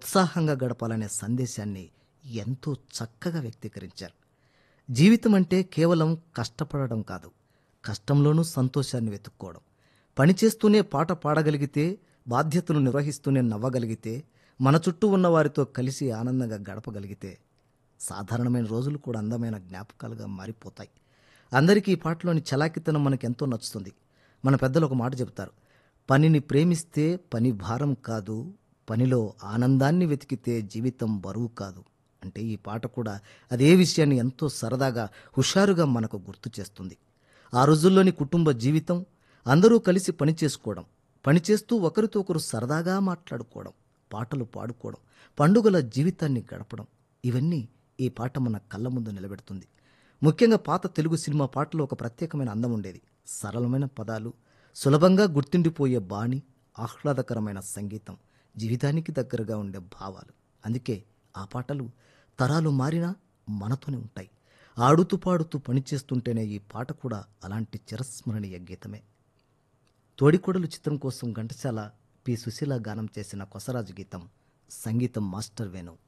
ఉత్సాహంగా గడపాలనే సందేశాన్ని ఎంతో చక్కగా వ్యక్తీకరించారు జీవితం అంటే కేవలం కష్టపడడం కాదు కష్టంలోనూ సంతోషాన్ని వెతుక్కోవడం పనిచేస్తూనే పాట పాడగలిగితే బాధ్యతలు నిర్వహిస్తూనే నవ్వగలిగితే మన చుట్టూ ఉన్న వారితో కలిసి ఆనందంగా గడపగలిగితే సాధారణమైన రోజులు కూడా అందమైన జ్ఞాపకాలుగా మారిపోతాయి అందరికీ ఈ పాటలోని చలాకితనం మనకు ఎంతో నచ్చుతుంది మన పెద్దలు ఒక మాట చెబుతారు పనిని ప్రేమిస్తే పని భారం కాదు పనిలో ఆనందాన్ని వెతికితే జీవితం బరువు కాదు అంటే ఈ పాట కూడా అదే విషయాన్ని ఎంతో సరదాగా హుషారుగా మనకు గుర్తు చేస్తుంది ఆ రోజుల్లోని కుటుంబ జీవితం అందరూ కలిసి పని చేసుకోవడం పనిచేస్తూ ఒకరితో ఒకరు సరదాగా మాట్లాడుకోవడం పాటలు పాడుకోవడం పండుగల జీవితాన్ని గడపడం ఇవన్నీ ఈ పాట మన కళ్ళ ముందు నిలబెడుతుంది ముఖ్యంగా పాత తెలుగు సినిమా పాటలో ఒక ప్రత్యేకమైన అందం ఉండేది సరళమైన పదాలు సులభంగా గుర్తుండిపోయే బాణి ఆహ్లాదకరమైన సంగీతం జీవితానికి దగ్గరగా ఉండే భావాలు అందుకే ఆ పాటలు తరాలు మారినా మనతోనే ఉంటాయి ఆడుతూ పాడుతూ పనిచేస్తుంటేనే ఈ పాట కూడా అలాంటి చిరస్మరణీయ గీతమే తోడికోడలు చిత్రం కోసం ఘంటసాల పి సుశీల గానం చేసిన కొసరాజు గీతం సంగీతం మాస్టర్ వేణు